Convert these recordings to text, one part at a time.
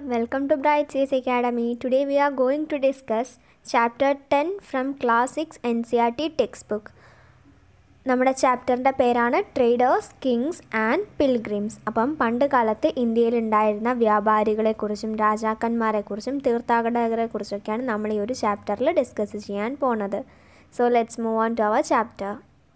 welcome to Bright Chase Academy. Today we are going to discuss chapter 10 from class 6 NCRT textbook. നമ്മുടെ ചാപ്റ്ററിൻ്റെ പേരാണ് traders kings and pilgrims അപ്പം പണ്ട് കാലത്ത് ഇന്ത്യയിൽ ഉണ്ടായിരുന്ന വ്യാപാരികളെക്കുറിച്ചും രാജാക്കന്മാരെക്കുറിച്ചും തീർത്ഥാടകരെക്കുറിച്ചൊക്കെയാണ് നമ്മൾ ഈ ഒരു ചാപ്റ്ററിൽ ഡിസ്കസ് ചെയ്യാൻ പോണത് so let's move on to our chapter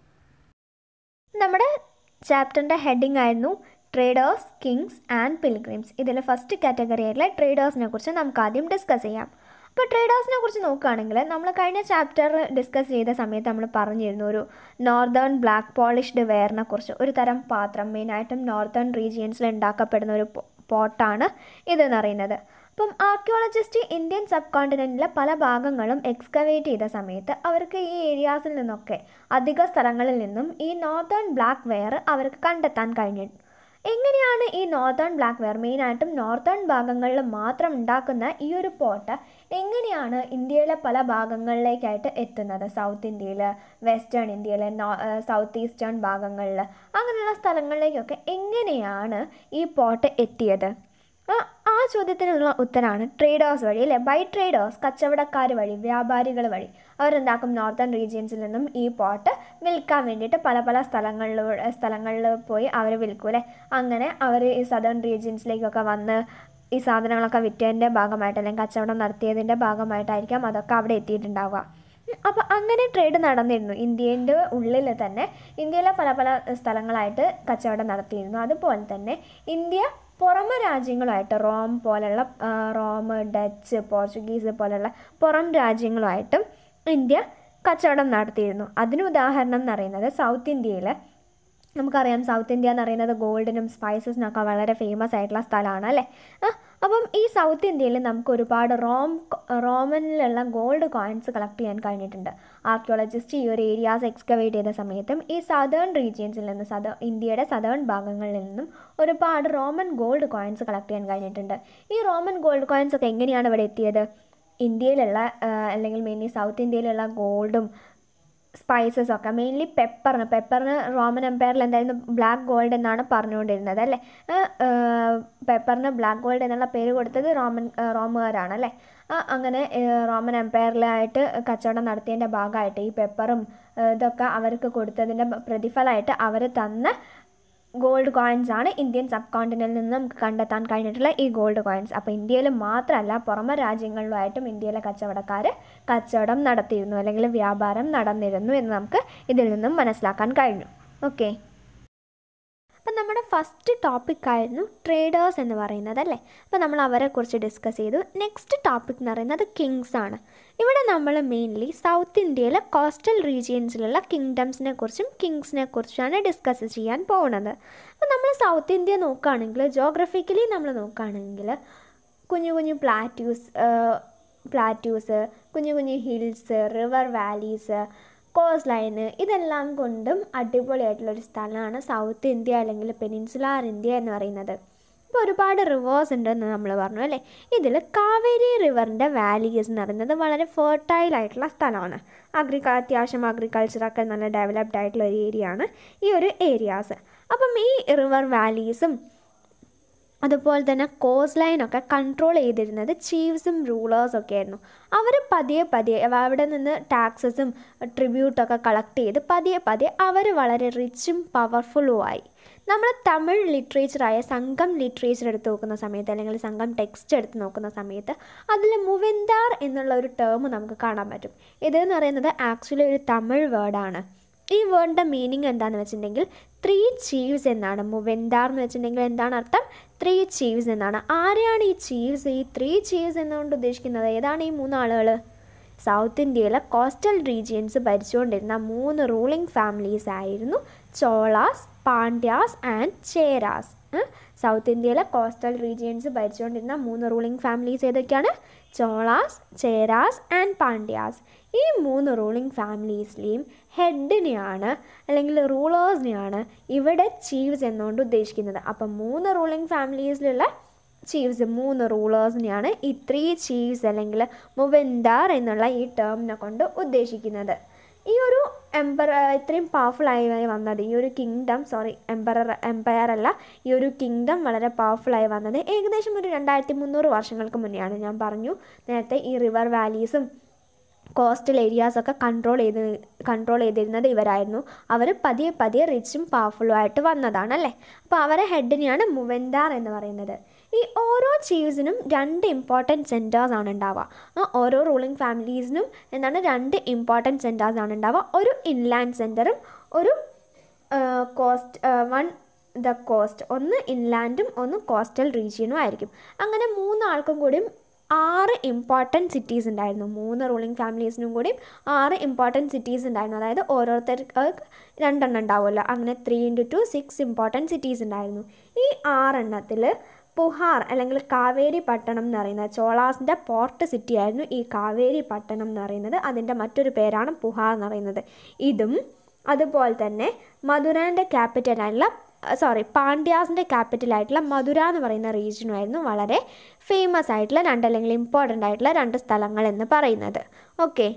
നമ്മുടെ ചാപ്റ്ററിൻ്റെ ഹെഡിങ് ആയിരുന്നു ട്രേഡേഴ്സ് കിങ്സ് ആൻഡ് പിൽഗ്രിംസ് ഇതിൽ ഫസ്റ്റ് കാറ്റഗറിയിലെ ട്രേഡേഴ്സിനെ കുറിച്ച് നമുക്ക് ആദ്യം ഡിസ്കസ് ചെയ്യാം അപ്പോൾ ട്രേഡേഴ്സിനെ കുറിച്ച് നോക്കുകയാണെങ്കിൽ നമ്മൾ കഴിഞ്ഞ ചാപ്റ്റർ ഡിസ്കസ് ചെയ്ത സമയത്ത് നമ്മൾ പറഞ്ഞിരുന്നു ഒരു നോർത്തേൺ ബ്ലാക്ക് പോളിഷ്ഡ് വെയറിനെ കുറിച്ച് ഒരു തരം പാത്രം മെയിനായിട്ടും നോർത്തേൺ റീജിയൻസിൽ ഉണ്ടാക്കപ്പെടുന്ന ഒരു പോട്ടാണ് ഇതെന്ന് പറയുന്നത് അപ്പം ആർക്കിയോളജിസ്റ്റ് ഇന്ത്യൻ സബ് കോണ്ടിനെൻറ്റിലെ പല ഭാഗങ്ങളും എക്സ്കവേറ്റ് ചെയ്ത സമയത്ത് അവർക്ക് ഈ ഏരിയാസിൽ നിന്നൊക്കെ അധിക സ്ഥലങ്ങളിൽ നിന്നും ഈ നോർത്തേൺ ബ്ലാക്ക് വെയർ അവർക്ക് കണ്ടെത്താൻ കഴിഞ്ഞു എങ്ങനെയാണ് ഈ നോർത്തേൺ ബ്ലാക്ക് വെയർ മെയിനായിട്ടും നോർത്തേൺ ഭാഗങ്ങളിൽ മാത്രം ഉണ്ടാക്കുന്ന ഈ ഒരു പോട്ട് എങ്ങനെയാണ് ഇന്ത്യയിലെ പല ഭാഗങ്ങളിലേക്കായിട്ട് എത്തുന്നത് സൗത്ത് ഇന്ത്യയിൽ വെസ്റ്റേൺ ഇന്ത്യയിൽ സൗത്ത് ഈസ്റ്റേൺ ഭാഗങ്ങളിൽ അങ്ങനെയുള്ള സ്ഥലങ്ങളിലേക്കൊക്കെ എങ്ങനെയാണ് ഈ പോട്ട് എത്തിയത് ആ ചോദ്യത്തിനുള്ള ഉത്തരമാണ് ട്രേഡേഴ്സ് വഴി അല്ലേ ബൈ ട്രേഡേഴ്സ് കച്ചവടക്കാർ വഴി വ്യാപാരികൾ വഴി അവരെന്താക്കും നോർത്തേൺ റീജിയൻസിൽ നിന്നും ഈ പോട്ട് വിൽക്കാൻ വേണ്ടിയിട്ട് പല പല സ്ഥലങ്ങളിൽ സ്ഥലങ്ങളിൽ പോയി അവർ വിൽക്കും അല്ലേ അങ്ങനെ അവർ ഈ സദേൺ റീജിയൻസിലേക്കൊക്കെ വന്ന് ഈ സാധനങ്ങളൊക്കെ വിറ്റതിൻ്റെ ഭാഗമായിട്ട് അല്ലെങ്കിൽ കച്ചവടം നടത്തിയതിൻ്റെ ഭാഗമായിട്ടായിരിക്കാം അതൊക്കെ അവിടെ എത്തിയിട്ടുണ്ടാവുക അപ്പോൾ അങ്ങനെ ട്രേഡ് നടന്നിരുന്നു ഇന്ത്യൻ്റെ ഉള്ളിൽ തന്നെ ഇന്ത്യയിലെ പല പല സ്ഥലങ്ങളായിട്ട് കച്ചവടം നടത്തിയിരുന്നു അതുപോലെ തന്നെ ഇന്ത്യ പുറമെ രാജ്യങ്ങളുമായിട്ട് റോം പോലുള്ള റോം ഡച്ച് പോർച്ചുഗീസ് പോലുള്ള പുറം രാജ്യങ്ങളുമായിട്ടും ഇന്ത്യ കച്ചവടം നടത്തിയിരുന്നു അതിന് ഉദാഹരണം എന്ന് പറയുന്നത് സൗത്ത് ഇന്ത്യയിൽ നമുക്കറിയാം സൗത്ത് ഇന്ത്യ എന്ന് പറയുന്നത് ഗോൾഡിനും സ്പൈസസിനൊക്കെ വളരെ ഫേമസ് ആയിട്ടുള്ള സ്ഥലമാണ് അല്ലേ അപ്പം ഈ സൗത്ത് ഇന്ത്യയിൽ നമുക്ക് ഒരുപാട് റോം റോമനിലുള്ള ഗോൾഡ് കോയിൻസ് കളക്ട് ചെയ്യാൻ കഴിഞ്ഞിട്ടുണ്ട് ആർക്കിയോളജിസ്റ്റ് ഈ ഒരു ഏരിയാസ് എക്സ്കവേറ്റ് ചെയ്ത സമയത്തും ഈ സദേൺ റീജിയൻസിൽ നിന്ന് സദ ഇന്ത്യയുടെ സദേൺ ഭാഗങ്ങളിൽ നിന്നും ഒരുപാട് റോമൻ ഗോൾഡ് കോയിൻസ് കളക്ട് ചെയ്യാൻ കഴിഞ്ഞിട്ടുണ്ട് ഈ റോമൻ ഗോൾഡ് കോയിൻസ് ഒക്കെ എങ്ങനെയാണ് ഇവിടെ എത്തിയത് ഇന്ത്യയിലുള്ള അല്ലെങ്കിൽ മെയിൻലി സൗത്ത് ഇന്ത്യയിലുള്ള ഗോൾഡും സ്പൈസസ് ഒക്കെ മെയിൻലി പെപ്പറിന് പെപ്പറിന് റോമൻ എംപയറിൽ എന്തായിരുന്നു ബ്ലാക്ക് ഗോൾഡ് എന്നാണ് പറഞ്ഞുകൊണ്ടിരുന്നത് അല്ലേ പെപ്പറിന് ബ്ലാക്ക് ഗോൾഡ് എന്നുള്ള പേര് കൊടുത്തത് റോമൻ റോമുകാരാണ് അല്ലേ അങ്ങനെ റോമൻ എംപയറിലായിട്ട് കച്ചവടം നടത്തിയതിൻ്റെ ഭാഗമായിട്ട് ഈ പെപ്പറും ഇതൊക്കെ അവർക്ക് കൊടുത്തതിൻ്റെ പ്രതിഫലമായിട്ട് അവർ തന്ന ഗോൾഡ് കോയിൻസ് ആണ് ഇന്ത്യൻ സബ് കോണ്ടിനെൻറ്റിൽ നിന്ന് നമുക്ക് കണ്ടെത്താൻ കഴിഞ്ഞിട്ടുള്ള ഈ ഗോൾഡ് കോയിൻസ് അപ്പോൾ ഇന്ത്യയിൽ മാത്രമല്ല പുറമെ രാജ്യങ്ങളിലുമായിട്ടും ഇന്ത്യയിലെ കച്ചവടക്കാർ കച്ചവടം നടത്തിയിരുന്നു അല്ലെങ്കിൽ വ്യാപാരം നടന്നിരുന്നു എന്ന് നമുക്ക് ഇതിൽ നിന്നും മനസ്സിലാക്കാൻ കഴിഞ്ഞു ഓക്കെ അപ്പം നമ്മുടെ ഫസ്റ്റ് ടോപ്പിക് ആയിരുന്നു ട്രേഡേഴ്സ് എന്ന് പറയുന്നത് അല്ലേ അപ്പോൾ നമ്മൾ അവരെക്കുറിച്ച് ഡിസ്കസ് ചെയ്തു നെക്സ്റ്റ് ടോപ്പിക് എന്ന് പറയുന്നത് കിങ്സ് ആണ് ഇവിടെ നമ്മൾ മെയിൻലി സൗത്ത് ഇന്ത്യയിലെ കോസ്റ്റൽ റീജിയൻസിലുള്ള കിങ്ഡംസിനെ കുറിച്ചും കിങ്സിനെ കുറിച്ചാണ് ഡിസ്കസ് ചെയ്യാൻ പോകുന്നത് അപ്പോൾ നമ്മൾ സൗത്ത് ഇന്ത്യ നോക്കുകയാണെങ്കിൽ ജോഗ്രഫിക്കലി നമ്മൾ നോക്കുകയാണെങ്കിൽ കുഞ്ഞു കുഞ്ഞു പ്ലാറ്റ്യൂസ് പ്ലാറ്റ്യൂസ് കുഞ്ഞു കുഞ്ഞു hills river valleys coastline ഇതെല്ലാം കൊണ്ടും അടിപൊളിയായിട്ടുള്ളൊരു സ്ഥലമാണ് സൗത്ത് ഇന്ത്യ അല്ലെങ്കിൽ പെനിൻസുലാർ ഇന്ത്യ എന്ന് പറയുന്നത് ഇപ്പോൾ ഒരുപാട് റിവേഴ്സ് ഉണ്ടെന്ന് നമ്മൾ പറഞ്ഞു അല്ലേ ഇതിൽ കാവേരി റിവറിൻ്റെ വാലീസ് എന്ന് പറയുന്നത് വളരെ ഫെർട്ടൈൽ ആയിട്ടുള്ള സ്ഥലമാണ് അഗ്രിക അത്യാവശ്യം അഗ്രികൾച്ചറൊക്കെ നല്ല ഡെവലപ്ഡ് ആയിട്ടുള്ള ഒരു ഏരിയ ആണ് ഈ ഒരു ഏരിയാസ് അപ്പം ഈ റിവർ വാലീസും അതുപോലെ തന്നെ കോസ്റ്റ് ലൈനൊക്കെ കൺട്രോൾ ചെയ്തിരുന്നത് ചീഫ്സും റൂളേഴ്സും ഒക്കെ ആയിരുന്നു അവർ പതിയെ പതിയെ അവിടെ നിന്ന് ടാക്സസും ട്രിബ്യൂട്ടൊക്കെ കളക്ട് ചെയ്ത് പതിയെ പതിയെ അവർ വളരെ റിച്ചും പവർഫുള്ളും ആയി നമ്മൾ തമിഴ് ലിറ്ററേച്ചറായ സംഘം ലിറ്ററേച്ചർ എടുത്ത് നോക്കുന്ന സമയത്ത് അല്ലെങ്കിൽ സംഘം ടെക്സ്റ്റ് എടുത്ത് നോക്കുന്ന സമയത്ത് അതിൽ മുവെന്താർ എന്നുള്ള ഒരു ടേം നമുക്ക് കാണാൻ പറ്റും ഇതെന്ന് പറയുന്നത് ആക്ച്വലി ഒരു തമിഴ് വേർഡാണ് ഈ വേർഡിൻ്റെ മീനിങ് എന്താണെന്ന് വെച്ചിട്ടുണ്ടെങ്കിൽ ത്രീ ചീവ്സ് എന്നാണ് മുവെന്താർ എന്ന് വെച്ചിട്ടുണ്ടെങ്കിൽ എന്താണ് അർത്ഥം ത്രീ ചീവ്സ് എന്നാണ് ആരെയാണ് ഈ ചീവ്സ് ഈ ത്രീ ചീവ്സ് എന്നുകൊണ്ട് ഉദ്ദേശിക്കുന്നത് ഏതാണ് ഈ മൂന്നാളുകൾ സൗത്ത് ഇന്ത്യയിലെ കോസ്റ്റൽ റീജിയൻസ് ഭരിച്ചുകൊണ്ടിരുന്ന മൂന്ന് റൂളിംഗ് ഫാമിലീസ് ആയിരുന്നു ചോളാസ് പാണ്ഡ്യാസ് ആൻഡ് ചേരാസ് സൗത്ത് ഇന്ത്യയിലെ കോസ്റ്റൽ റീജിയൻസ് ഭരിച്ചുകൊണ്ടിരുന്ന മൂന്ന് റൂളിംഗ് ഫാമിലീസ് ഏതൊക്കെയാണ് ചോളാസ് ചേരാസ് ആൻഡ് പാണ്ഡ്യാസ് ഈ മൂന്ന് റൂളിംഗ് ഫാമിലീസിലെയും ഹെഡിനെയാണ് അല്ലെങ്കിൽ റൂളേഴ്സിനെയാണ് ഇവിടെ ചീഫ്സ് എന്നുകൊണ്ട് ഉദ്ദേശിക്കുന്നത് അപ്പം മൂന്ന് റൂളിംഗ് ഫാമിലീസിലുള്ള ചീഫ്സ് മൂന്ന് റൂളേഴ്സിനെയാണ് ഈ ത്രീ ചീഫ്സ് അല്ലെങ്കിൽ മുവെന്താർ എന്നുള്ള ഈ ടേമിനെ കൊണ്ട് ഉദ്ദേശിക്കുന്നത് ഈ ഒരു എംപറ ഇത്രയും പവർഫുൾ ആയി വന്നത് ഈ ഒരു കിങ്ഡം സോറി എംപറർ എംപയർ അല്ല ഈ ഒരു കിങ്ഡം വളരെ പവർഫുൾ ആയി വന്നത് ഏകദേശം ഒരു രണ്ടായിരത്തി മുന്നൂറ് വർഷങ്ങൾക്ക് മുന്നെയാണ് ഞാൻ പറഞ്ഞു നേരത്തെ ഈ റിവർ വാലീസും കോസ്റ്റൽ ഏരിയാസൊക്കെ കൺട്രോൾ ചെയ്ത് കൺട്രോൾ ചെയ്തിരുന്നത് ഇവരായിരുന്നു അവർ പതിയെ പതിയെ റിച്ചും പവർഫുള്ളും ആയിട്ട് വന്നതാണ് അല്ലേ അപ്പോൾ അവരെ ഹെഡിനെയാണ് മുവെന്താർ എന്ന് പറയുന്നത് ഈ ഓരോ ചീഫ്സിനും രണ്ട് ഇമ്പോർട്ടൻറ്റ് സെൻറ്റേഴ്സ് ആണ് ഉണ്ടാവുക ആ ഓരോ റൂളിംഗ് ഫാമിലീസിനും എന്താണ് രണ്ട് ഇമ്പോർട്ടൻറ്റ് സെൻറ്റേഴ്സ് ആണ് ഉണ്ടാവുക ഒരു ഇൻലാൻഡ് സെൻറ്ററും ഒരു കോസ്റ്റ് വൺ ദ കോസ്റ്റ് ഒന്ന് ഇൻലാൻഡും ഒന്ന് കോസ്റ്റൽ റീജിയനും ആയിരിക്കും അങ്ങനെ മൂന്നാൾക്കും കൂടിയും ആറ് ഇമ്പോർട്ടൻറ്റ് സിറ്റീസ് ഉണ്ടായിരുന്നു മൂന്ന് റൂളിംഗ് ഫാമിലീസിനും കൂടിയും ആറ് ഇമ്പോർട്ടൻറ്റ് സിറ്റീസ് ഉണ്ടായിരുന്നു അതായത് ഓരോരുത്തർക്ക് രണ്ടെണ്ണം ഉണ്ടാവുമല്ലോ അങ്ങനെ three into two six important cities ഉണ്ടായിരുന്നു ഈ ആറെണ്ണത്തിൽ പുഹാർ അല്ലെങ്കിൽ കാവേരി പട്ടണം എന്ന് പറയുന്നത് ചോളാസിൻ്റെ പോർട്ട് സിറ്റി ആയിരുന്നു ഈ കാവേരി പട്ടണം എന്ന് പറയുന്നത് അതിൻ്റെ മറ്റൊരു പേരാണ് പുഹാർ എന്ന് പറയുന്നത് ഇതും അതുപോലെ തന്നെ മധുരേൻ്റെ ക്യാപിറ്റലായിട്ടുള്ള സോറി പാണ്ഡ്യാസിൻ്റെ ക്യാപിറ്റലായിട്ടുള്ള മധുര എന്ന് പറയുന്ന റീജിയനുമായിരുന്നു വളരെ ഫേമസ് ആയിട്ടുള്ള രണ്ട് അല്ലെങ്കിൽ ഇമ്പോർട്ടൻ്റ് ആയിട്ടുള്ള രണ്ട് സ്ഥലങ്ങൾ എന്ന് പറയുന്നത് ഓക്കെ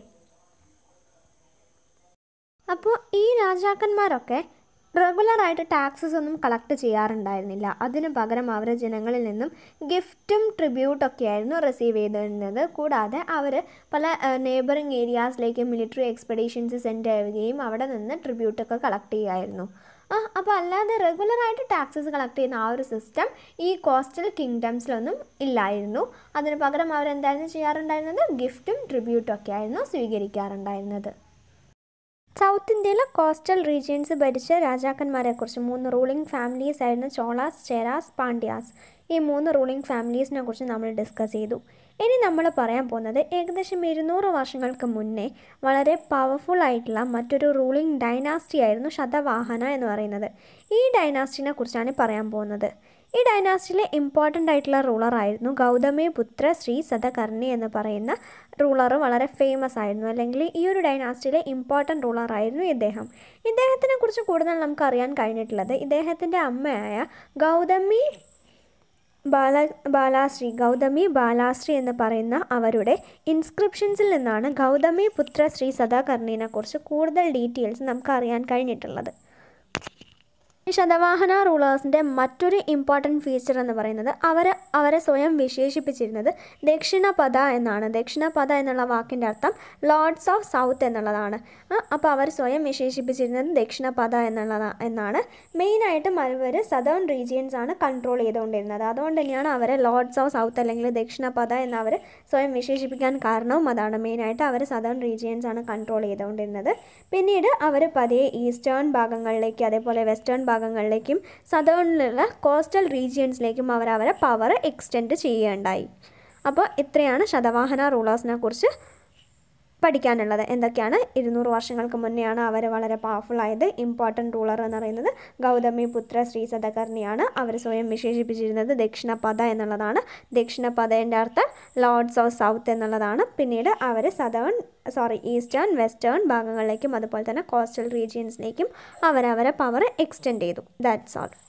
അപ്പോൾ ഈ രാജാക്കന്മാരൊക്കെ റെഗുലറായിട്ട് ടാക്സസ് ഒന്നും കളക്ട് ചെയ്യാറുണ്ടായിരുന്നില്ല അതിന് പകരം അവർ ജനങ്ങളിൽ നിന്നും ഗിഫ്റ്റും ട്രിബ്യൂട്ടൊക്കെ ആയിരുന്നു റിസീവ് ചെയ്തിരുന്നത് കൂടാതെ അവർ പല നെയ്ബറിങ് ഏരിയാസിലേക്ക് മിലിറ്ററി എക്സ്പെഡീഷൻസ് സെൻഡ് ചെയ്യുകയും അവിടെ നിന്ന് ട്രിബ്യൂട്ടൊക്കെ കളക്ട് ചെയ്യുമായിരുന്നു ആ അപ്പോൾ അല്ലാതെ റെഗുലറായിട്ട് ടാക്സസ് കളക്ട് ചെയ്യുന്ന ആ ഒരു സിസ്റ്റം ഈ കോസ്റ്റൽ കിങ്ഡംസിലൊന്നും ഇല്ലായിരുന്നു അതിന് പകരം അവരെന്തായിരുന്നു ചെയ്യാറുണ്ടായിരുന്നത് ഗിഫ്റ്റും ട്രിബ്യൂട്ടും ഒക്കെ ആയിരുന്നു സ്വീകരിക്കാറുണ്ടായിരുന്നത് സൗത്ത് ഇന്ത്യയിലെ കോസ്റ്റൽ റീജിയൻസ് ഭരിച്ച രാജാക്കന്മാരെക്കുറിച്ച് മൂന്ന് റൂളിംഗ് ഫാമിലീസ് ആയിരുന്നു ചോളാസ് ചേരാസ് പാണ്ഡ്യാസ് ഈ മൂന്ന് റൂളിംഗ് ഫാമിലീസിനെ കുറിച്ച് നമ്മൾ ഡിസ്കസ് ചെയ്തു ഇനി നമ്മൾ പറയാൻ പോകുന്നത് ഏകദേശം ഇരുന്നൂറ് വർഷങ്ങൾക്ക് മുന്നേ വളരെ പവർഫുൾ ആയിട്ടുള്ള മറ്റൊരു റൂളിംഗ് ഡൈനാസ്റ്റി ആയിരുന്നു ശതവാഹന എന്ന് പറയുന്നത് ഈ ഡൈനാസ്റ്റിനെ കുറിച്ചാണ് പറയാൻ പോകുന്നത് ഈ ഡൈനാസ്റ്റിയിലെ ഇമ്പോർട്ടൻ്റ് ആയിട്ടുള്ള റൂളറായിരുന്നു ഗൗതമി പുത്ര ശ്രീ സതകർണി എന്ന് പറയുന്ന റൂളർ വളരെ ഫേമസ് ആയിരുന്നു അല്ലെങ്കിൽ ഈ ഒരു ഡൈനാസ്റ്റിയിലെ ഇമ്പോർട്ടൻ്റ് റൂളറായിരുന്നു ഇദ്ദേഹം ഇദ്ദേഹത്തിനെ കുറിച്ച് കൂടുതൽ നമുക്ക് അറിയാൻ കഴിഞ്ഞിട്ടുള്ളത് ഇദ്ദേഹത്തിൻ്റെ അമ്മയായ ഗൗതമി ബാല ബാലാശ്രീ ഗൗതമി ബാലാശ്രീ എന്ന് പറയുന്ന അവരുടെ ഇൻസ്ക്രിപ്ഷൻസിൽ നിന്നാണ് ഗൗതമി പുത്ര ശ്രീ സദാകർണിനെ കുറിച്ച് കൂടുതൽ ഡീറ്റെയിൽസ് നമുക്ക് അറിയാൻ കഴിഞ്ഞിട്ടുള്ളത് ഈ ശതവാഹന റൂളേഴ്സിൻ്റെ മറ്റൊരു ഇമ്പോർട്ടൻറ്റ് ഫീച്ചർ എന്ന് പറയുന്നത് അവർ അവരെ സ്വയം വിശേഷിപ്പിച്ചിരുന്നത് ദക്ഷിണപദ എന്നാണ് ദക്ഷിണപദ എന്നുള്ള വാക്കിൻ്റെ അർത്ഥം ലോർഡ്സ് ഓഫ് സൗത്ത് എന്നുള്ളതാണ് അപ്പോൾ അവർ സ്വയം വിശേഷിപ്പിച്ചിരുന്നത് ദക്ഷിണപദ എന്നുള്ളതാ എന്നാണ് മെയിനായിട്ടും അവർ സദേൺ റീജിയൻസ് ആണ് കൺട്രോൾ ചെയ്തുകൊണ്ടിരുന്നത് അതുകൊണ്ട് തന്നെയാണ് അവരെ ലോർഡ്സ് ഓഫ് സൗത്ത് അല്ലെങ്കിൽ ദക്ഷിണപദ എന്ന് അവർ സ്വയം വിശേഷിപ്പിക്കാൻ കാരണവും അതാണ് മെയിനായിട്ട് അവർ സദേൺ റീജിയൻസ് ആണ് കൺട്രോൾ ചെയ്തുകൊണ്ടിരുന്നത് പിന്നീട് അവർ പതിയെ ഈസ്റ്റേൺ ഭാഗങ്ങളിലേക്ക് അതേപോലെ വെസ്റ്റേൺ ഭാഗങ്ങളിലേക്കും സദേണിലുള്ള കോസ്റ്റൽ റീജിയൻസിലേക്കും അവർ അവരെ പവർ എക്സ്റ്റെൻഡ് ചെയ്യുകയുണ്ടായി അപ്പോൾ ഇത്രയാണ് ശതവാഹന റൂളേഴ്സിനെ കുറിച്ച് പഠിക്കാനുള്ളത് എന്തൊക്കെയാണ് ഇരുന്നൂറ് വർഷങ്ങൾക്ക് മുന്നെയാണ് അവർ വളരെ പവർഫുൾ ആയത് ഇമ്പോർട്ടൻറ്റ് റൂളർ എന്ന് പറയുന്നത് ഗൗതമി പുത്ര ശ്രീ സതകർണിയാണ് അവർ സ്വയം വിശേഷിപ്പിച്ചിരുന്നത് ദക്ഷിണപദ എന്നുള്ളതാണ് ദക്ഷിണപദേൻ്റെ അർത്ഥം ലോർഡ്സ് ഓഫ് സൗത്ത് എന്നുള്ളതാണ് പിന്നീട് അവർ സദേൺ സോറി ഈസ്റ്റേൺ വെസ്റ്റേൺ ഭാഗങ്ങളിലേക്കും അതുപോലെ തന്നെ കോസ്റ്റൽ റീജിയൻസിലേക്കും അവരവരെ പവർ എക്സ്റ്റെൻഡ് ചെയ്തു ദാറ്റ്സ് ഓൾ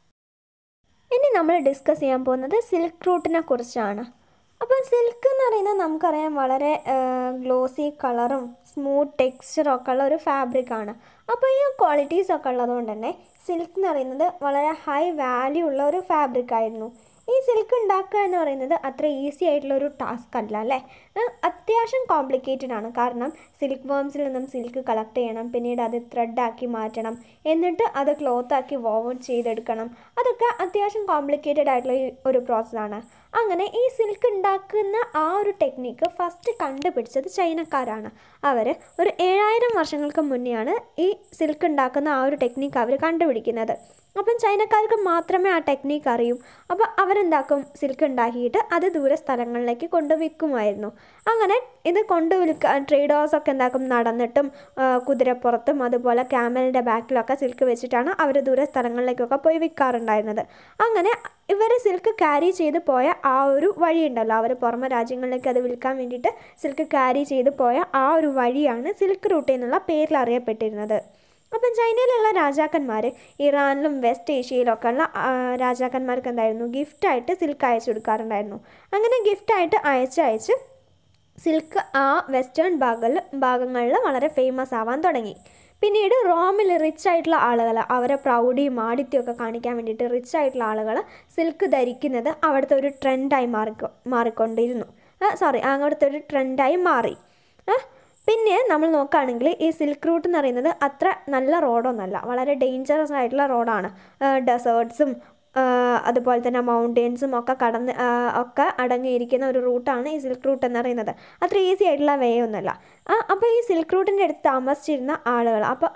ഇനി നമ്മൾ ഡിസ്കസ് ചെയ്യാൻ പോകുന്നത് സിൽക്ക് റൂട്ടിനെ കുറിച്ചാണ് അപ്പോൾ സിൽക്ക് എന്ന് പറയുന്നത് നമുക്കറിയാം വളരെ ഗ്ലോസി കളറും സ്മൂത്ത് ടെക്സ്ചറും ഒക്കെ ഉള്ള ഒരു ഫാബ്രിക്കാണ് അപ്പോൾ ഈ ക്വാളിറ്റീസ് ഒക്കെ ഉള്ളതുകൊണ്ട് തന്നെ സിൽക്ക് എന്ന് പറയുന്നത് വളരെ ഹൈ വാല്യൂ ഉള്ള ഒരു ഫാബ്രിക് ആയിരുന്നു ഈ സിൽക്ക് ഉണ്ടാക്കുക എന്ന് പറയുന്നത് അത്ര ഈസി ആയിട്ടുള്ള ഒരു ടാസ്ക് അല്ല അല്ലേ അത്യാവശ്യം കോംപ്ലിക്കേറ്റഡ് ആണ് കാരണം സിൽക്ക് വേംസിൽ നിന്നും സിൽക്ക് കളക്ട് ചെയ്യണം പിന്നീട് അത് ത്രെഡാക്കി മാറ്റണം എന്നിട്ട് അത് ക്ലോത്താക്കി വോവൺ ചെയ്തെടുക്കണം അതൊക്കെ അത്യാവശ്യം കോംപ്ലിക്കേറ്റഡ് ആയിട്ടുള്ള ഒരു പ്രോസസ്സാണ് അങ്ങനെ ഈ സിൽക്ക് ഉണ്ടാക്കുന്ന ആ ഒരു ടെക്നിക്ക് ഫസ്റ്റ് കണ്ടുപിടിച്ചത് ചൈനക്കാരാണ് അവർ ഒരു ഏഴായിരം വർഷങ്ങൾക്ക് മുന്നെയാണ് ഈ സിൽക്ക് ഉണ്ടാക്കുന്ന ആ ഒരു ടെക്നിക്ക് അവർ കണ്ടുപിടിക്കുന്നത് അപ്പം ചൈനക്കാർക്ക് മാത്രമേ ആ ടെക്നിക്ക് അറിയൂ അപ്പോൾ അവരെന്താക്കും സിൽക്ക് ഉണ്ടാക്കിയിട്ട് അത് ദൂര സ്ഥലങ്ങളിലേക്ക് കൊണ്ട് വിൽക്കുമായിരുന്നു അങ്ങനെ ഇത് കൊണ്ട് വിൽക്കാൻ ട്രേഡേഴ്സൊക്കെ എന്താക്കും നടന്നിട്ടും കുതിരപ്പുറത്തും അതുപോലെ ക്യാമലിൻ്റെ ബാക്കിലൊക്കെ സിൽക്ക് വെച്ചിട്ടാണ് അവർ ദൂര സ്ഥലങ്ങളിലേക്കൊക്കെ പോയി വിൽക്കാറുണ്ടായിരുന്നത് അങ്ങനെ ഇവർ സിൽക്ക് ക്യാരി ചെയ്ത് പോയ ആ ഒരു വഴിയുണ്ടല്ലോ അവർ പുറമെ രാജ്യങ്ങളിലേക്ക് അത് വിൽക്കാൻ വേണ്ടിയിട്ട് സിൽക്ക് ക്യാരി ചെയ്ത് പോയ ആ ഒരു വഴിയാണ് സിൽക്ക് റൂട്ട് എന്നുള്ള പേരിൽ അറിയപ്പെട്ടിരുന്നത് അപ്പം ചൈനയിലുള്ള രാജാക്കന്മാർ ഇറാനിലും വെസ്റ്റ് ഏഷ്യയിലൊക്കെ ഉള്ള രാജാക്കന്മാർക്ക് എന്തായിരുന്നു ഗിഫ്റ്റായിട്ട് സിൽക്ക് അയച്ചു കൊടുക്കാറുണ്ടായിരുന്നു അങ്ങനെ ഗിഫ്റ്റായിട്ട് അയച്ച് അയച്ച് സിൽക്ക് ആ വെസ്റ്റേൺ ഭാഗങ്ങളിൽ ഭാഗങ്ങളിൽ വളരെ ഫേമസ് ആവാൻ തുടങ്ങി പിന്നീട് റോമിൽ റിച്ച് ആയിട്ടുള്ള ആളുകൾ അവരെ പ്രൗഢിയും ആടിത്യം ഒക്കെ കാണിക്കാൻ വേണ്ടിയിട്ട് റിച്ച് ആയിട്ടുള്ള ആളുകൾ സിൽക്ക് ധരിക്കുന്നത് അവിടുത്തെ ഒരു ട്രെൻഡായി മാറിക്കൊ മാറിക്കൊണ്ടിരുന്നു സോറി അവിടുത്തെ ഒരു ട്രെൻഡായി മാറി ആ, പിന്നെ നമ്മൾ നോക്കുകയാണെങ്കിൽ ഈ സിൽക്ക് റൂട്ട് എന്ന് പറയുന്നത് അത്ര നല്ല റോഡൊന്നുമല്ല വളരെ ഡേഞ്ചറസ് ആയിട്ടുള്ള റോഡാണ് ഡെസേർട്ട്സും അതുപോലെ തന്നെ മൗണ്ടെയ്ൻസും ഒക്കെ കടന്ന് ആ, ഒക്കെ അടങ്ങിയിരിക്കുന്ന ഒരു റൂട്ടാണ് ഈ സിൽക്ക് റൂട്ട് എന്ന് പറയുന്നത് അത്ര ഈസി ആയിട്ടുള്ള വേ ഒന്നുമല്ല അപ്പോൾ ഈ സിൽക്ക് റൂട്ടിൻ്റെ അടുത്ത് താമസിച്ചിരുന്ന ആളുകൾ അപ്പോൾ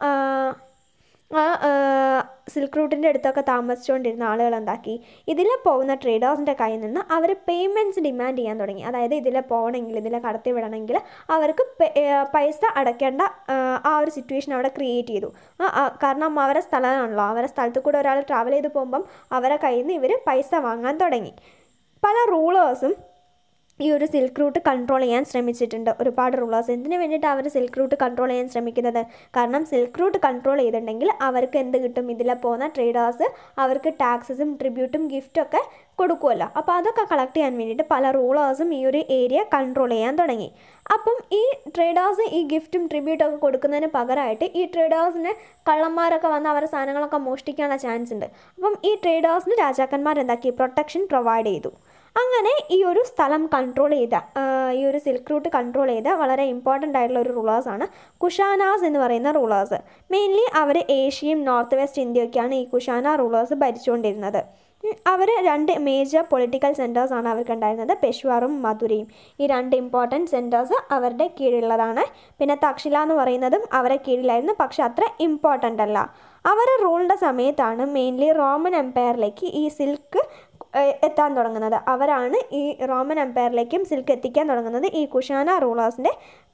ആ സിൽക്ക് റൂട്ടിൻ്റെ അടുത്തൊക്കെ താമസിച്ചുകൊണ്ടിരുന്ന ആളുകൾ എന്താക്കി ഇതിലെ പോകുന്ന ട്രേഡേഴ്സിൻ്റെ കയ്യിൽ നിന്ന് അവർ പേയ്മെൻറ്റ്സ് ഡിമാൻഡ് ചെയ്യാൻ തുടങ്ങി അതായത് ഇതിലെ പോകണമെങ്കിൽ ഇതിലെ കടത്തി വിടണമെങ്കിൽ അവർക്ക് പെ- ഏ, പൈസ അടയ്ക്കേണ്ട ആ, ആ ഒരു സിറ്റുവേഷൻ അവിടെ ക്രിയേറ്റ് ചെയ്തു ആ, ആ, കാരണം അവരെ സ്ഥലമാണല്ലോ അവരെ സ്ഥലത്ത് കൂടെ ഒരാൾ ട്രാവൽ ചെയ്ത് പോകുമ്പം അവരെ കയ്യിൽ നിന്ന് ഇവർ പൈസ വാങ്ങാൻ തുടങ്ങി പല റൂളേഴ്സും ഈ ഒരു സിൽക്ക് റൂട്ട് കൺട്രോൾ ചെയ്യാൻ ശ്രമിച്ചിട്ടുണ്ട് ഒരുപാട് റൂളേഴ്സ് എന്തിനു വേണ്ടിയിട്ട് അവർ സിൽക്ക് റൂട്ട് കൺട്രോൾ ചെയ്യാൻ ശ്രമിക്കുന്നത് കാരണം സിൽക്ക് റൂട്ട് കൺട്രോൾ ചെയ്തിട്ടുണ്ടെങ്കിൽ അവർക്ക് എന്ത് കിട്ടും ഇതിലെ പോകുന്ന ട്രേഡേഴ്സ് അവർക്ക് ടാക്സസും ട്രിബ്യൂട്ടും ഗിഫ്റ്റും ഒക്കെ കൊടുക്കുമല്ലോ അപ്പോൾ അതൊക്കെ കളക്ട് ചെയ്യാൻ വേണ്ടിയിട്ട് പല റൂളേഴ്സും ഈ ഒരു ഏരിയ കൺട്രോൾ ചെയ്യാൻ തുടങ്ങി അപ്പം ഈ ട്രേഡേഴ്സ് ഈ ഗിഫ്റ്റും ട്രിബ്യൂട്ടും ഒക്കെ കൊടുക്കുന്നതിന് പകരമായിട്ട് ഈ ട്രേഡേഴ്സിന് കള്ളന്മാരൊക്കെ വന്ന് അവരുടെ സാധനങ്ങളൊക്കെ മോഷ്ടിക്കാനുള്ള ചാൻസ് ഉണ്ട് അപ്പം ഈ ട്രേഡേഴ്സിന് രാജാക്കന്മാർ എന്താക്കി പ്രൊട്ടക്ഷൻ പ്രൊവൈഡ് ചെയ്തു അങ്ങനെ ഈ ഒരു സ്ഥലം കൺട്രോൾ ചെയ്ത ആ, ഈ ഒരു സിൽക്ക് റൂട്ട് കൺട്രോൾ ചെയ്ത വളരെ ഇമ്പോർട്ടൻ്റ് ആയിട്ടുള്ള ഒരു റൂളേഴ്സാണ് കുഷാനാസ് എന്ന് പറയുന്ന റൂളേഴ്സ് മെയിൻലി അവർ ഏഷ്യയും നോർത്ത് വെസ്റ്റ് ഇന്ത്യയൊക്കെയാണ് ഈ കുഷാന റൂളേഴ്സ് ഭരിച്ചുകൊണ്ടിരുന്നത് അവർ രണ്ട് മേജർ പൊളിറ്റിക്കൽ സെൻറ്റേഴ്സ് ആണ് അവർക്ക് ഉണ്ടായിരുന്നത് പെഷ്വാറും മധുരയും ഈ രണ്ട് ഇമ്പോർട്ടൻറ്റ് സെൻറ്റേഴ്സ് അവരുടെ കീഴിലുള്ളതാണ് പിന്നെ തക്ഷില എന്ന് പറയുന്നതും അവരെ കീഴിലായിരുന്നു പക്ഷെ അത്ര ഇമ്പോർട്ടൻ്റ് അല്ല അവരുടെ റൂളിൻ്റെ സമയത്താണ് മെയിൻലി റോമൻ എംപയറിലേക്ക് ഈ സിൽക്ക് ഏഹ് എത്താൻ തുടങ്ങുന്നത് അവരാണ് ഈ റോമൻ എംപയറിലേക്കും സിൽക്ക് എത്തിക്കാൻ തുടങ്ങുന്നത് ഈ കുഷാന റൂളേഴ്സിൻ്റെ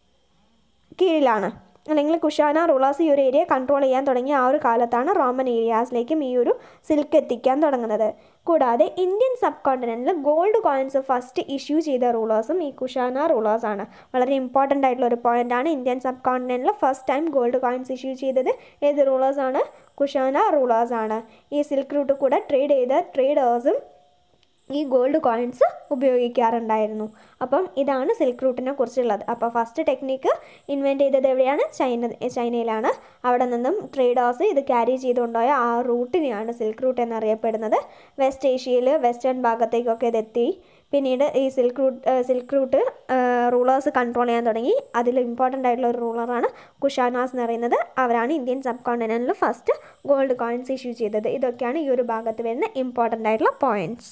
കീഴിലാണ് അല്ലെങ്കിൽ കുഷാന റൂളേഴ്സ് ഈ ഒരു ഏരിയ കൺട്രോൾ ചെയ്യാൻ തുടങ്ങിയ ആ ഒരു കാലത്താണ് റോമൻ ഏരിയാസിലേക്കും ഈ ഒരു സിൽക്ക് എത്തിക്കാൻ തുടങ്ങുന്നത് കൂടാതെ ഇന്ത്യൻ സബ് കോണ്ടിനെൻറ്റിൽ ഗോൾഡ് കോയിൻസ് ഫസ്റ്റ് ഇഷ്യൂ ചെയ്ത റൂളേഴ്സും ഈ കുഷാന റൂളേഴ്സാണ് വളരെ ഇമ്പോർട്ടൻ്റ് ആയിട്ടുള്ള ഒരു പോയിൻ്റാണ് ഇന്ത്യൻ സബ് കോണ്ടിനെൻറ്റിൽ first time gold coins issue ചെയ്തത് ഏത് റൂളേഴ്സാണ് കുഷാന റൂളേഴ്സാണ് ഈ സിൽക്ക് റൂട്ട് കൂടെ ട്രേഡ് ചെയ്ത ട്രേഡേഴ്സും ഈ ഗോൾഡ് കോയിൻസ് ഉപയോഗിക്കാറുണ്ടായിരുന്നു അപ്പം ഇതാണ് സിൽക്ക് റൂട്ടിനെ കുറിച്ചുള്ളത് അപ്പോൾ ഫസ്റ്റ് ടെക്നിക്ക് ഇൻവെൻറ്റ് ചെയ്തത് എവിടെയാണ് ചൈന ചൈനയിലാണ് അവിടെ നിന്നും ട്രേഡേഴ്സ് ഇത് ക്യാരി ചെയ്തുകൊണ്ടുപോയ ആ റൂട്ടിനെയാണ് സിൽക്ക് റൂട്ട് എന്നറിയപ്പെടുന്നത് വെസ്റ്റ് ഏഷ്യയിൽ വെസ്റ്റേൺ ഭാഗത്തേക്കൊക്കെ ഇതെത്തി പിന്നീട് ഈ silk route silk route rulers control ചെയ്യാൻ തുടങ്ങി അതിൽ ഇമ്പോർട്ടൻ്റ് ആയിട്ടുള്ള ഒരു റൂളറാണ് കുഷാനാസ് എന്ന് പറയുന്നത് അവരാണ് ഇന്ത്യൻ സബ് കോണ്ടിനെൻറ്റിൽ ഫസ്റ്റ് ഗോൾഡ് കോയിൻസ് ഇഷ്യൂ ചെയ്തത് ഇതൊക്കെയാണ് ഈ ഒരു ഭാഗത്ത് വരുന്ന ഇമ്പോർട്ടൻ്റ് ആയിട്ടുള്ള പോയിൻറ്റ്സ്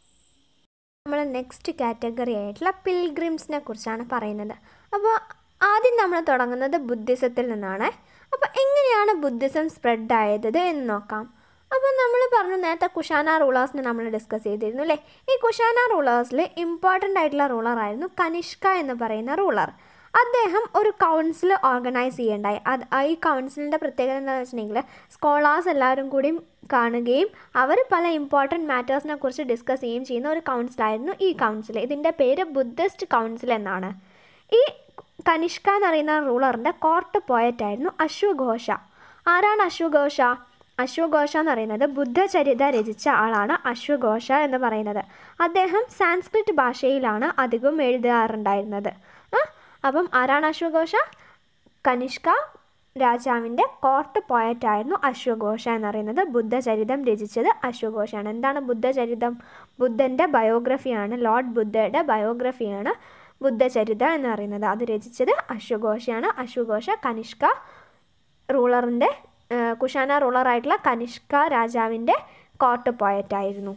നമ്മൾ നെക്സ്റ്റ് കാറ്റഗറി ആയിട്ടുള്ള പിൽഗ്രിംസിനെ കുറിച്ചാണ് പറയുന്നത് അപ്പോൾ ആദ്യം നമ്മൾ തുടങ്ങുന്നത് ബുദ്ധിസത്തിൽ നിന്നാണ് അപ്പോൾ എങ്ങനെയാണ് ബുദ്ധിസം സ്പ്രെഡ് ആയത് എന്ന് നോക്കാം അപ്പോൾ നമ്മൾ പറഞ്ഞു നേരത്തെ കുഷാന റൂളേഴ്സിനെ നമ്മൾ ഡിസ്കസ് ചെയ്തിരുന്നു അല്ലേ ഈ കുഷാന റൂളേഴ്സിൽ ഇമ്പോർട്ടൻ്റ് ആയിട്ടുള്ള റൂളറായിരുന്നു കനിഷ്ക എന്ന് പറയുന്ന റൂളർ അദ്ദേഹം ഒരു കൗൺസിൽ ഓർഗനൈസ് ചെയ്യണ്ടായി അത് ആ ഈ കൗൺസിലിൻ്റെ പ്രത്യേകത എന്താണെന്ന് വെച്ചിട്ടുണ്ടെങ്കിൽ സ്കോളേഴ്സ് എല്ലാവരും കൂടി കാണുകയും അവർ പല ഇമ്പോർട്ടൻറ്റ് മാറ്റേഴ്സിനെ കുറിച്ച് ഡിസ്കസ് ചെയ്യുകയും ചെയ്യുന്ന ഒരു കൗൺസിലായിരുന്നു ഈ കൗൺസിൽ ഇതിൻ്റെ പേര് ബുദ്ധിസ്റ്റ് കൗൺസിൽ എന്നാണ് ഈ കനിഷ്ക എന്ന് പറയുന്ന റൂളറിൻ്റെ കോർട്ട് പോയറ്റായിരുന്നു അശ്വഘോഷ ആരാണ് അശ്വഘോഷ അശ്വഘോഷ എന്ന് പറയുന്നത് ബുദ്ധചരിത രചിച്ച ആളാണ് അശ്വഘോഷ എന്ന് പറയുന്നത് അദ്ദേഹം സാൻസ്ക്രിറ്റ് ഭാഷയിലാണ് അധികം എഴുതാറുണ്ടായിരുന്നത് ആ, അപ്പം ആരാണ് അശ്വഘോഷ കനിഷ്ക രാജാവിൻ്റെ കോർട്ട് പോയറ്റായിരുന്നു അശ്വഘോഷ എന്ന് പറയുന്നത് ബുദ്ധചരിതം രചിച്ചത് അശ്വഘോഷാണ് എന്താണ് ബുദ്ധചരിതം ബുദ്ധൻ്റെ ബയോഗ്രഫിയാണ് ലോർഡ് ബുദ്ധയുടെ ബയോഗ്രഫിയാണ് ബുദ്ധചരിത എന്ന് പറയുന്നത് അത് രചിച്ചത് അശ്വഘോഷയാണ് അശ്വഘോഷ കനിഷ്ക റൂളറിൻ്റെ കുഷാന റൂളറായിട്ടുള്ള കനിഷ്ക രാജാവിൻ്റെ കോർട്ട് പോയറ്റായിരുന്നു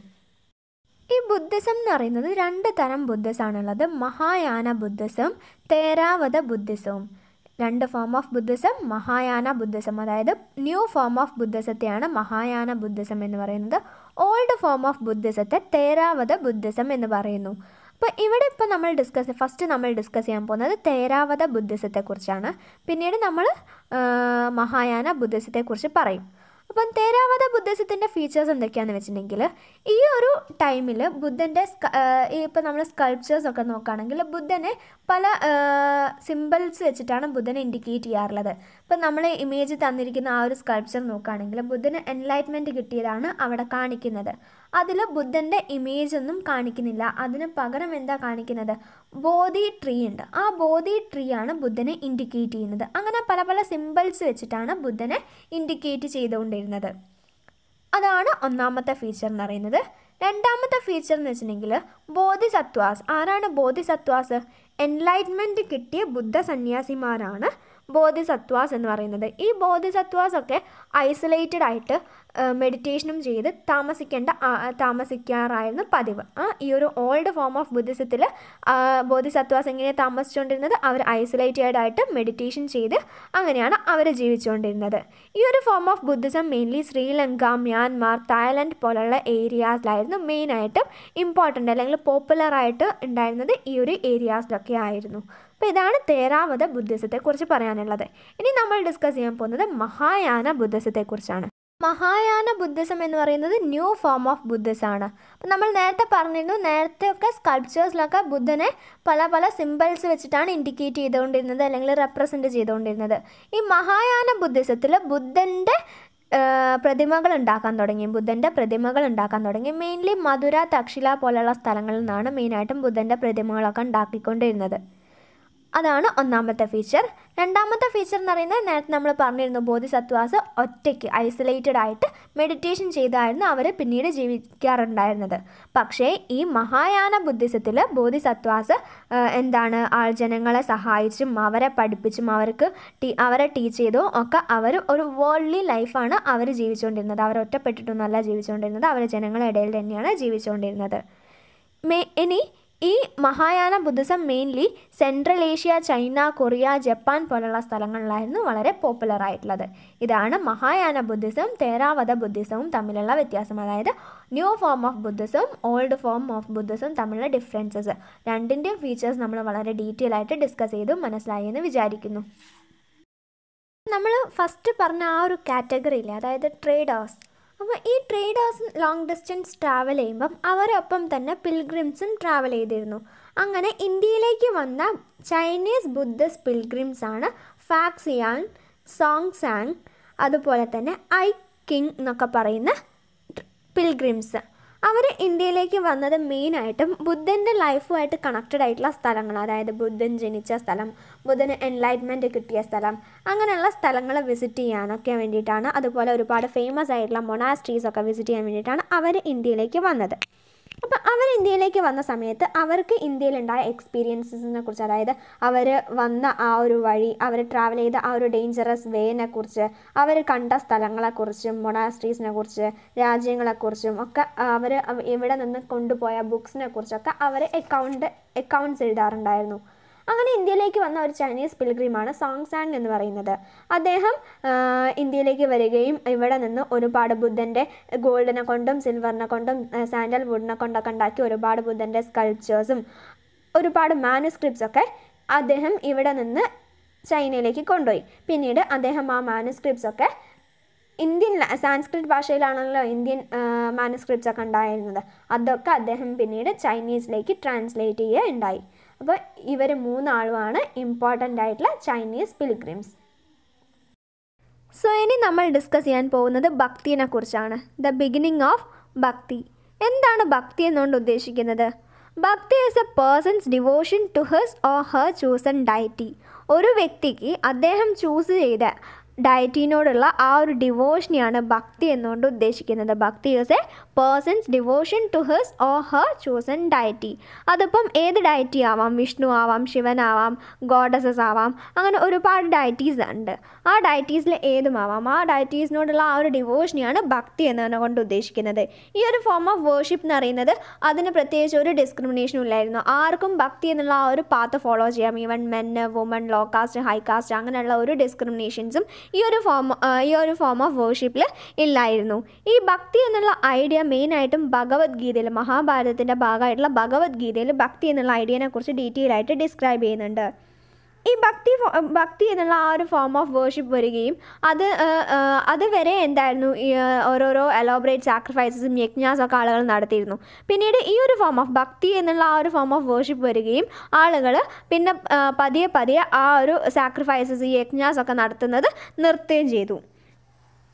ഈ ബുദ്ധിസം എന്ന് പറയുന്നത് രണ്ട് തരം ബുദ്ധിസമാണുള്ളത് മഹായാന ബുദ്ധിസം തേരാവത ബുദ്ധിസവും രണ്ട് form of Buddhism Mahayana Buddhism അതായത് ന്യൂ ഫോം ഓഫ് ബുദ്ധിസത്തെയാണ് മഹായാന ബുദ്ധിസം എന്ന് പറയുന്നത് ഓൾഡ് ഫോം ഓഫ് ബുദ്ധിസത്തെ തേരാവത ബുദ്ധിസം എന്ന് പറയുന്നു അപ്പോൾ ഇവിടെ ഇപ്പോൾ നമ്മൾ ഡിസ്കസ് ഫസ്റ്റ് നമ്മൾ ഡിസ്കസ് ചെയ്യാൻ പോകുന്നത് തേരാവത ബുദ്ധിസത്തെക്കുറിച്ചാണ് പിന്നീട് നമ്മൾ ആ, മഹായാന ബുദ്ധിസത്തെക്കുറിച്ച് പറയും അപ്പം തേരാവത ബുദ്ധിസത്തിൻ്റെ ഫീച്ചേഴ്സ് എന്തൊക്കെയാണെന്ന് വെച്ചിട്ടുണ്ടെങ്കിൽ ഈ ഒരു ടൈമിൽ ബുദ്ധൻ്റെ ഈ ഇപ്പോൾ നമ്മൾ സ്കൾപ്ചേഴ്സ് ഒക്കെ നോക്കുകയാണെങ്കിൽ ബുദ്ധനെ പല സിമ്പിൾസ് വെച്ചിട്ടാണ് ബുദ്ധനെ ഇൻഡിക്കേറ്റ് ചെയ്യാറുള്ളത് ഇപ്പം നമ്മൾ ഇമേജ് തന്നിരിക്കുന്ന ആ ഒരു സ്കൾപ്ചർ നോക്കുകയാണെങ്കിൽ ബുദ്ധന് എൻലൈറ്റ്മെൻറ്റ് കിട്ടിയതാണ് അവിടെ കാണിക്കുന്നത് അതിൽ ബുദ്ധൻ്റെ ഇമേജ് ഒന്നും കാണിക്കുന്നില്ല അതിന് പകരം എന്താ കാണിക്കുന്നത് ബോധി ട്രീ ഉണ്ട് ആ ബോധി ട്രീ ആണ് ബുദ്ധനെ ഇൻഡിക്കേറ്റ് ചെയ്യുന്നത് അങ്ങനെ പല പല സിമ്പിൾസ് വെച്ചിട്ടാണ് ബുദ്ധനെ ഇൻഡിക്കേറ്റ് ചെയ്തുകൊണ്ടിരുന്നത് അതാണ് ഒന്നാമത്തെ ഫീച്ചർ എന്ന് പറയുന്നത് രണ്ടാമത്തെ ഫീച്ചർ എന്ന് വെച്ചിട്ടുണ്ടെങ്കിൽ ബോധിസത്വാസ് ആരാണ് ബോധിസത്വാസ് എൻലൈറ്റ്മെൻറ്റ് കിട്ടിയ ബുദ്ധ സന്യാസിമാരാണ് ബോധിസത്വാസ് എന്ന് പറയുന്നത് ഈ ബോധിസത്വാസ് ഒക്കെ ഐസൊലേറ്റഡ് ആയിട്ട് മെഡിറ്റേഷനും ചെയ്ത് താമസിക്കേണ്ട താമസിക്കാറായിരുന്നു പതിവ് ആ ഈ ഒരു ഓൾഡ് ഫോം ഓഫ് ബുദ്ധിസത്തിൽ ബോധിസത്വാസ് എങ്ങനെ താമസിച്ചുകൊണ്ടിരുന്നത് അവർ ഐസൊലേറ്റഡ് ആയിട്ട് മെഡിറ്റേഷൻ ചെയ്ത് അങ്ങനെയാണ് അവർ ജീവിച്ചുകൊണ്ടിരുന്നത് ഈ ഒരു form of Buddhism mainly Sri Lanka Myanmar Thailand പോലുള്ള ഏരിയാസിലായിരുന്നു മെയിനായിട്ടും ഇമ്പോർട്ടൻ്റ് അല്ലെങ്കിൽ പോപ്പുലറായിട്ട് ഉണ്ടായിരുന്നത് ഈ ഒരു ഏരിയാസിലൊക്കെ ആയിരുന്നു അപ്പോൾ ഇതാണ് തേരാവത ബുദ്ധിസത്തെക്കുറിച്ച് പറയാനുള്ളത് ഇനി നമ്മൾ ഡിസ്കസ് ചെയ്യാൻ പോകുന്നത് മഹായാന ബുദ്ധിസത്തെക്കുറിച്ചാണ് മഹായാന ബുദ്ധിസം എന്ന് പറയുന്നത് ന്യൂ ഫോം ഓഫ് ബുദ്ധിസം ആണ് അപ്പം നമ്മൾ നേരത്തെ പറഞ്ഞിരുന്നു നേരത്തെ ഒക്കെ സ്കൾപ്ചേഴ്സിലൊക്കെ ബുദ്ധനെ പല പല സിമ്പിൾസ് വെച്ചിട്ടാണ് ഇൻഡിക്കേറ്റ് ചെയ്തുകൊണ്ടിരുന്നത് അല്ലെങ്കിൽ റെപ്രസെൻറ്റ് ചെയ്തുകൊണ്ടിരുന്നത് ഈ മഹായാന ബുദ്ധിസത്തിൽ ബുദ്ധൻ്റെ പ്രതിമകൾ ഉണ്ടാക്കാൻ തുടങ്ങി ബുദ്ധൻ്റെ പ്രതിമകൾ ഉണ്ടാക്കാൻ തുടങ്ങി മെയിൻലി മധുര തക്ഷില പോലുള്ള സ്ഥലങ്ങളിൽ നിന്നാണ് മെയിനായിട്ടും ബുദ്ധൻ്റെ പ്രതിമകളൊക്കെ ഉണ്ടാക്കിക്കൊണ്ടിരുന്നത് അതാണ് ഒന്നാമത്തെ ഫീച്ചർ രണ്ടാമത്തെ ഫീച്ചർ എന്ന് പറയുന്നത് നേരത്തെ നമ്മൾ പറഞ്ഞിരുന്നു ബോധിസത്വാസ് ഒറ്റയ്ക്ക് ഐസൊലേറ്റഡ് ആയിട്ട് മെഡിറ്റേഷൻ ചെയ്തായിരുന്നു അവർ പിന്നീട് ജീവിക്കാറുണ്ടായിരുന്നത് പക്ഷേ ഈ മഹായാന ബുദ്ധിസത്തിൽ ബോധിസത്വാസ് എന്താണ് ആൾ ജനങ്ങളെ സഹായിച്ചും അവരെ പഠിപ്പിച്ചും അവർക്ക് ടീ അവരെ ടീച്ച് ചെയ്തും ഒക്കെ അവർ ഒരു വേൾഡ്ലി ലൈഫാണ് അവർ ജീവിച്ചുകൊണ്ടിരുന്നത് അവർ ഒറ്റപ്പെട്ടിട്ടൊന്നുമല്ല ജീവിച്ചുകൊണ്ടിരുന്നത് അവർ ജനങ്ങളുടെ ഇടയിൽ തന്നെയാണ് ജീവിച്ചുകൊണ്ടിരുന്നത് മേ ഇനി ഈ Mahayana Buddhism mainly central Asia China Korea Japan പോലുള്ള സ്ഥലങ്ങളിലായിരുന്നു വളരെ പോപ്പുലർ ആയിട്ടുള്ളത് ഇതാണ് മഹായാന ബുദ്ധിസം തേരാവത ബുദ്ധിസവും തമ്മിലുള്ള വ്യത്യാസം അതായത് new form of Buddhism old form of Buddhism തമ്മിലുള്ള ഡിഫറൻസസ് രണ്ടിൻ്റെയും ഫീച്ചേഴ്സ് നമ്മൾ വളരെ ഡീറ്റെയിൽ ആയിട്ട് ഡിസ്കസ് ചെയ്തു മനസ്സിലായി എന്ന് വിചാരിക്കുന്നു നമ്മൾ ഫസ്റ്റ് പറഞ്ഞ ആ ഒരു കാറ്റഗറിയില്ലേ അതായത് ട്രേഡേഴ്സ് അപ്പോൾ ഈ ട്രേഡേഴ്സ് ലോങ് ഡിസ്റ്റൻസ് ട്രാവൽ ചെയ്യുമ്പം അവരൊപ്പം തന്നെ പിൽഗ്രിംസും ട്രാവൽ ചെയ്തിരുന്നു അങ്ങനെ ഇന്ത്യയിലേക്ക് വന്ന ചൈനീസ് ബുദ്ധിസ്റ്റ് പിൽഗ്രിംസ് ആണ് ഫാക്സിയാൻ സോങ് സാങ് അതുപോലെ തന്നെ ഐ കിങ് എന്നൊക്കെ പറയുന്ന പിൽഗ്രിംസ് അവർ ഇന്ത്യയിലേക്ക് വന്നത് മെയിനായിട്ടും ബുദ്ധൻ്റെ ലൈഫുമായിട്ട് കണക്റ്റഡ് ആയിട്ടുള്ള സ്ഥലങ്ങൾ അതായത് ബുദ്ധൻ ജനിച്ച സ്ഥലം ബുദ്ധന് എൻലൈറ്റ്മെൻറ്റ് കിട്ടിയ സ്ഥലം അങ്ങനെയുള്ള സ്ഥലങ്ങൾ വിസിറ്റ് ചെയ്യാനൊക്കെ വേണ്ടിയിട്ടാണ് അതുപോലെ ഒരുപാട് ഫേമസ് ആയിട്ടുള്ള മൊണാസ്ട്രീസ് ഒക്കെ വിസിറ്റ് ചെയ്യാൻ വേണ്ടിയിട്ടാണ് അവർ ഇന്ത്യയിലേക്ക് വന്നത് അപ്പം അവർ ഇന്ത്യയിലേക്ക് വന്ന സമയത്ത് അവർക്ക് ഇന്ത്യയിലുണ്ടായ എക്സ്പീരിയൻസസിനെ കുറിച്ച് അതായത് അവർ വന്ന ആ ഒരു വഴി അവർ ട്രാവൽ ചെയ്ത ആ ഒരു ഡേഞ്ചറസ് വേനെ കുറിച്ച് അവർ കണ്ട സ്ഥലങ്ങളെക്കുറിച്ചും മൊണാസ്ട്രീസിനെ കുറിച്ച് രാജ്യങ്ങളെക്കുറിച്ചും ഒക്കെ അവർ ഇവിടെ നിന്ന് കൊണ്ടുപോയ ബുക്സിനെ കുറിച്ചൊക്കെ അവർ അക്കൗണ്ട് അക്കൗണ്ട്സ് എഴുതാറുണ്ടായിരുന്നു അങ്ങനെ ഇന്ത്യയിലേക്ക് വന്ന ഒരു ചൈനീസ് പിൽഗ്രിമാണ് സോങ് സാങ് എന്ന് പറയുന്നത് അദ്ദേഹം ഇന്ത്യയിലേക്ക് വരികയും ഇവിടെ നിന്ന് ഒരുപാട് ബുദ്ധൻ്റെ ഗോൾഡിനെ കൊണ്ടും സിൽവറിനെ കൊണ്ടും സാൻഡൽ വുഡിനെ കൊണ്ടൊക്കെ ഉണ്ടാക്കി ഒരുപാട് ബുദ്ധൻ്റെ സ്കൾപ്ചേഴ്സും ഒരുപാട് മാനുസ്ക്രിപ്റ്റ്സ് ഒക്കെ അദ്ദേഹം ഇവിടെ നിന്ന് ചൈനയിലേക്ക് കൊണ്ടുപോയി പിന്നീട് അദ്ദേഹം ആ മാനുസ്ക്രിപ്റ്റ്സ് ഒക്കെ ഇന്ത്യൻ സാൻസ്ക്രിറ്റ് ഭാഷയിലാണല്ലോ ഇന്ത്യൻ മാനുസ്ക്രിപ്റ്റ്സ് ഒക്കെ ഉണ്ടായിരുന്നത് അതൊക്കെ അദ്ദേഹം പിന്നീട് ചൈനീസിലേക്ക് ട്രാൻസ്ലേറ്റ് ചെയ്യുക ഉണ്ടായി അപ്പോൾ ഇവർ മൂന്നാളുമാണ് ഇമ്പോർട്ടൻ്റ് ആയിട്ടുള്ള ചൈനീസ് പിൽഗ്രിംസ് സോ ഇനി നമ്മൾ ഡിസ്കസ് ചെയ്യാൻ പോകുന്നത് ഭക്തിനെ കുറിച്ചാണ് ദ ബിഗിനിങ് ഓഫ് ഭക്തി എന്താണ് ഭക്തി എന്നുകൊണ്ട് ഉദ്ദേശിക്കുന്നത് bhakti is a person's devotion to his or her chosen deity ഒരു വ്യക്തിക്ക് അദ്ദേഹം ചൂസ് ചെയ്ത ഡയറ്റിനോടുള്ള ആ ഒരു ഡിവോഷനെയാണ് ഭക്തി എന്നുകൊണ്ട് ഉദ്ദേശിക്കുന്നത് bhakti is a person's devotion to his or her chosen deity അതിപ്പം ഏത് ഡയറ്റി ആവാം വിഷ്ണു ആവാം ശിവനാവാം ഗോഡസസ് ആവാം അങ്ങനെ ഒരുപാട് ഡയറ്റീസ് ഉണ്ട് ആ ഡയറ്റീസിൽ ഏതുമാവാം ആ ഡയറ്റീസിനോടുള്ള ആ ഒരു ഡിവോഷനെയാണ് ഭക്തി എന്നതിനെ കൊണ്ട് ഉദ്ദേശിക്കുന്നത് ഈ ഒരു ഫോം ഓഫ് വേർഷിപ്പ് എന്ന് പറയുന്നത് അതിന് പ്രത്യേകിച്ച് ഒരു ഡിസ്ക്രിമിനേഷനും ഇല്ലായിരുന്നു ആർക്കും ഭക്തി എന്നുള്ള ആ ഒരു പാത്ത് ഫോളോ ചെയ്യാം even men woman low caste high caste അങ്ങനെയുള്ള ഒരു ഡിസ്ക്രിമിനേഷൻസും ഈ ഒരു ഫോം ഈ ഒരു ഫോം ഓഫ് വേർഷിപ്പിൽ ഇല്ലായിരുന്നു ഈ ഭക്തി എന്നുള്ള ഐഡിയ മെയിനായിട്ടും ഭഗവത്ഗീതയിൽ മഹാഭാരതത്തിൻ്റെ ഭാഗമായിട്ടുള്ള ഭഗവത്ഗീതയിൽ ഭക്തി എന്നുള്ള ഐഡിയനെ കുറിച്ച് ഡീറ്റെയിൽ ആയിട്ട് ഡിസ്ക്രൈബ് ചെയ്യുന്നുണ്ട് ഈ ഭക്തി ഭക്തി എന്നുള്ള ആ ഒരു ഫോം ഓഫ് വേർഷിപ്പ് വരികയും അത് അതുവരെ എന്തായിരുന്നു ഈ ഓരോരോ എലോബറേറ്റ് സാക്രിഫൈസസും യജ്ഞാസൊക്കെ ആളുകൾ നടത്തിയിരുന്നു പിന്നീട് ഈ ഒരു ഫോം ഓഫ് ഭക്തി എന്നുള്ള ആ ഒരു ഫോം ഓഫ് വേർഷിപ്പ് വരികയും ആളുകൾ പിന്നെ പതിയെ പതിയെ ആ ഒരു സാക്രിഫൈസസ് യജ്ഞാസൊക്കെ നടത്തുന്നത് നിർത്തുകയും ചെയ്തു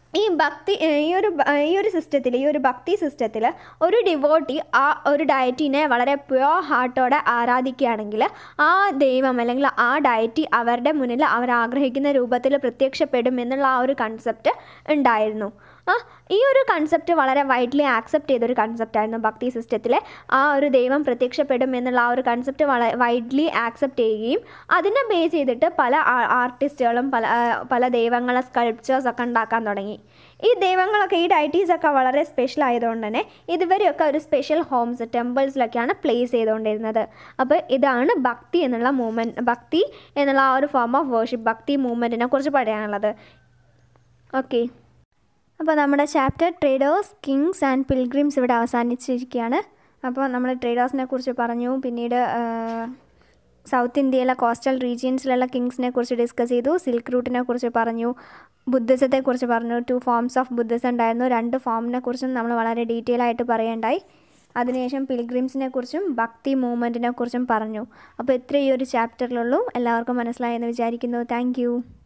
ഈ ഭക്തി ഈ ഒരു ബ- ഈ ഒരു സിസ്റ്റത്തിൽ ഈ ഒരു ഭക്തി സിസ്റ്റത്തിൽ ഒരു ഡിവോട്ടി ആ ഒരു ഡയറ്റിനെ വളരെ പ്യുവർ ഹാർട്ടോടെ ആരാധിക്കുകയാണെങ്കിൽ ആ ദൈവം അല്ലെങ്കിൽ ആ ഡയറ്റി അവരുടെ മുന്നിൽ അവർ ആഗ്രഹിക്കുന്ന രൂപത്തിൽ പ്രത്യക്ഷപ്പെടും എന്നുള്ള ആ ഒരു കൺസെപ്റ്റ് ഉണ്ടായിരുന്നു ആ ഈ ഒരു കൺസെപ്റ്റ് വളരെ വൈഡ്ലി ആക്സെപ്റ്റ് ചെയ്തൊരു കൺസെപ്റ്റായിരുന്നു ഭക്തി സിസ്റ്റത്തിൽ ആ ഒരു ദൈവം പ്രത്യക്ഷപ്പെടും എന്നുള്ള ആ ഒരു കൺസെപ്റ്റ് വളരെ വൈഡ്ലി ആക്സെപ്റ്റ് ചെയ്യുകയും അതിനെ ബേസ് ചെയ്തിട്ട് പല ആർട്ടിസ്റ്റുകളും പല ആ, പല ദൈവങ്ങളെ സ്കൾപ്ചേഴ്സ് ഒക്കെ ഉണ്ടാക്കാൻ തുടങ്ങി ഈ ദൈവങ്ങളൊക്കെ ഈ ഡൈറ്റീസ് ഒക്കെ വളരെ സ്പെഷ്യൽ ആയതുകൊണ്ട് തന്നെ ഇതുവരെയൊക്കെ ഒരു സ്പെഷ്യൽ ഹോംസ് ടെമ്പിൾസിലൊക്കെയാണ് പ്ലേസ് ചെയ്തുകൊണ്ടിരുന്നത് അപ്പോൾ ഇതാണ് ഭക്തി എന്നുള്ള മൂവ്മെൻറ്റ് ഭക്തി എന്നുള്ള ആ ഒരു ഫോം ഓഫ് വേർഷിപ്പ് ഭക്തി മൂവ്മെൻറ്റിനെ കുറിച്ച് പറയാനുള്ളത് ഓക്കെ അപ്പോൾ നമ്മുടെ chapter traders kings and pilgrims ഇവിടെ അവസാനിച്ചിരിക്കുകയാണ് അപ്പോൾ നമ്മൾ ട്രേഡേഴ്സിനെ കുറിച്ച് പറഞ്ഞു പിന്നീട് സൗത്ത് ഇന്ത്യയിലെ കോസ്റ്റൽ റീജിയൻസിലുള്ള കിങ്സിനെ കുറിച്ച് ഡിസ്കസ് ചെയ്തു സിൽക്ക് റൂട്ടിനെ കുറിച്ച് പറഞ്ഞു ബുദ്ധിസത്തെ കുറിച്ച് പറഞ്ഞു ടു ഫോംസ് ഓഫ് ബുദ്ധിസം ഉണ്ടായിരുന്നു രണ്ട് ഫോമിനെ കുറിച്ചും നമ്മൾ വളരെ ഡീറ്റെയിൽ ആയിട്ട് പറയേണ്ടായി അതിനുശേഷം പിൽഗ്രിംസിനെ കുറിച്ചും ഭക്തി മൂവ്മെൻറ്റിനെ കുറിച്ചും പറഞ്ഞു അപ്പോൾ ഇത്രയും ഈ ഒരു ചാപ്റ്ററിലുള്ളൂ എല്ലാവർക്കും മനസ്സിലായെന്ന് വിചാരിക്കുന്നു താങ്ക്